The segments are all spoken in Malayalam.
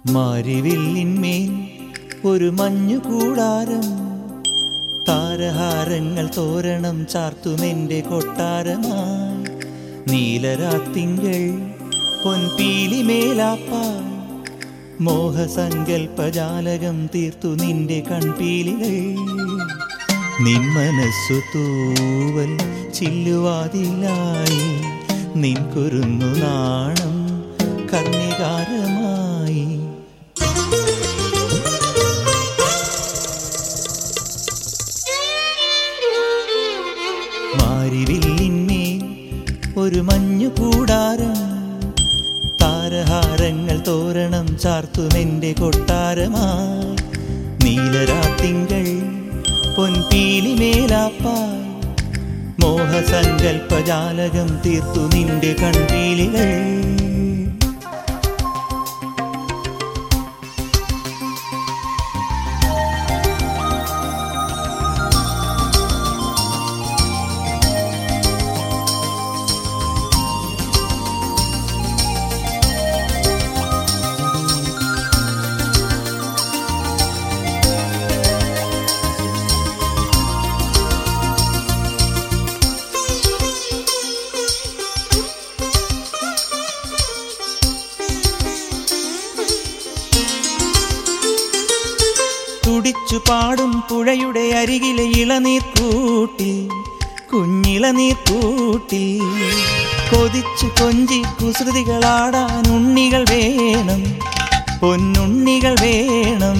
മാരിവില്ലിന്മേൽ ഒരു മഞ്ഞു കൂടാരം താരഹാരങ്ങൾ തോരണം ചാർത്തുമെന്റെ കൊട്ടാരമായി നീലരാത്തിങ്കൾ പൊൻപീലിമേലാപ്പാൽ മോഹസങ്കൽപ്പജാലകം തീർത്തു നിന്റെ കൺപീലികൾ നിൻ മനസ്സു തൂവൽ ചില്ലുവാതിലായി നിൻ കുരുന്നു നാണം കർണികാരമായി മാരിവില്ലിന്മേൽ ഒരു മഞ്ഞു കൂടാരം താരഹാരങ്ങൾ തോരണം ചാർത്തുമെന്റെ കൊട്ടാരമായി നീലരാത്തിങ്കൾ പൊൻപീലിമേലാപ്പാൽ മോഹസങ്കൽപ്പജാലകം തീർത്തു നിന്റെ കൺപീലികൾ തുടിച്ചു പാടും പുഴയുടെ അരികിലെ ഇളനീർ കൂട്ടിൽ കുഞ്ഞിളനീർ കൂട്ടിൽ കൊതിച്ചു കൊഞ്ചി കുസൃതികളാടാൻ ഉണ്ണികൾ വേണം പൊന്നുണ്ണികൾ വേണം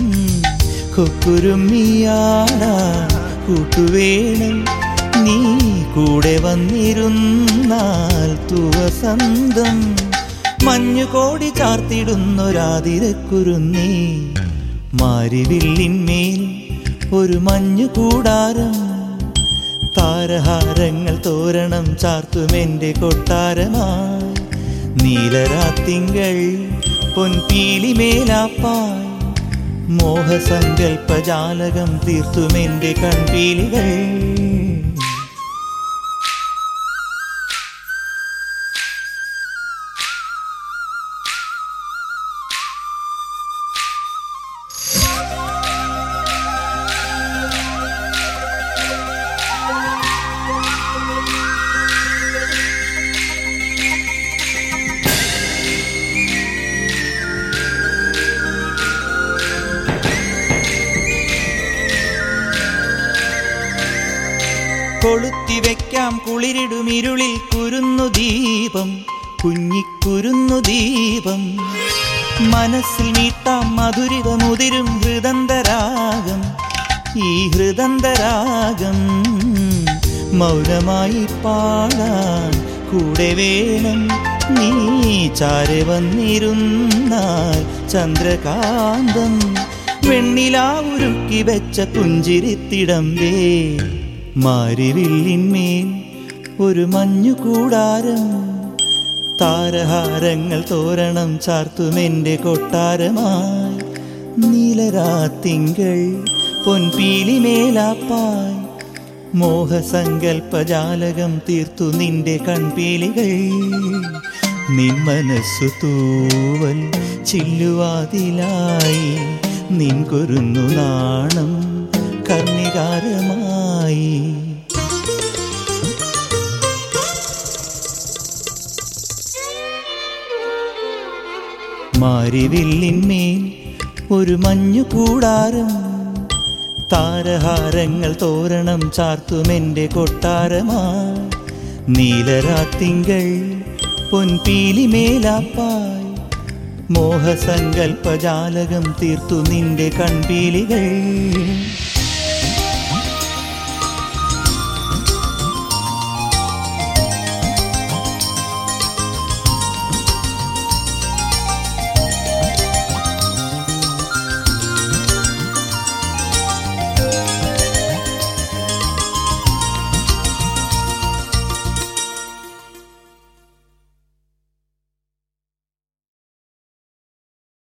കൊക്കുരുമ്മിയാടാ കൂട്ടുവേണം നീ കൂടെ വന്നിരുന്നാൽ തുവസന്തം മഞ്ഞുകോടി ചാർത്തിടുന്നൊരാതിരക്കുരുന്നീ മാരിവില്ലിന്മേൽ ഒരു മഞ്ഞു കൂടാരം താരഹാരങ്ങൾ തോരണം ചാർത്തുമെന്റെ കൊട്ടാരമായി നീലരാത്തിങ്കൾ പൊൻപീലിമേലാപ്പായി മോഹസങ്കൽപ്പജാലകം തീർത്തുമെന്റെ കൺപീലികൾ കൊളുത്തിവെക്കാം കുളിരിടും ഇരുളിൽ കുരുന്നു ദീപം കുഞ്ഞിക്കുരുന്നു ദീപം മനസ്സിൽ മീട്ടാം മധുരിതമുതിരും ഹൃദന്തരാഗം ഈ ഹൃദന്തരാഗം മൗനമായി പാടാൻ കൂടെ വേണം നീ ചാരെ വന്നിരുന്നാൽ ചന്ദ്രകാന്തം വെണ്ണിലാവുരുക്കി വെച്ച പുഞ്ചിരിത്തിടമ്പേ മാരിവില്ലിന്മേൽ ഒരു മഞ്ഞു കൂടാരം താരഹാരങ്ങൾ തോരണം ചാർത്തുമെന്റെ കൊട്ടാരമായി നീലരാത്തിങ്കൾ പൊൻപീലിമേലാപ്പായി മോഹസങ്കൽപ്പജാലകം തീർത്തു നിന്റെ കൺപീലികൾ നിൻ മനസ്സു തൂവൽ ചില്ലുവാതിലായി നിൻ കുരുന്നു നാണം കർണികാരമായി മാരിവില്ലിന്മേൽ ഒരു മഞ്ഞു കൂടാരം താരഹാരങ്ങൾ തോരണം ചാർത്തുമെന്റെ കൊട്ടാരമായി നീലരാത്തിങ്കൾ പൊൻപീലിമേലാപ്പായി മോഹസങ്കൽപ്പജാലകം തീർത്തു നിന്റെ കൺപീലികൾ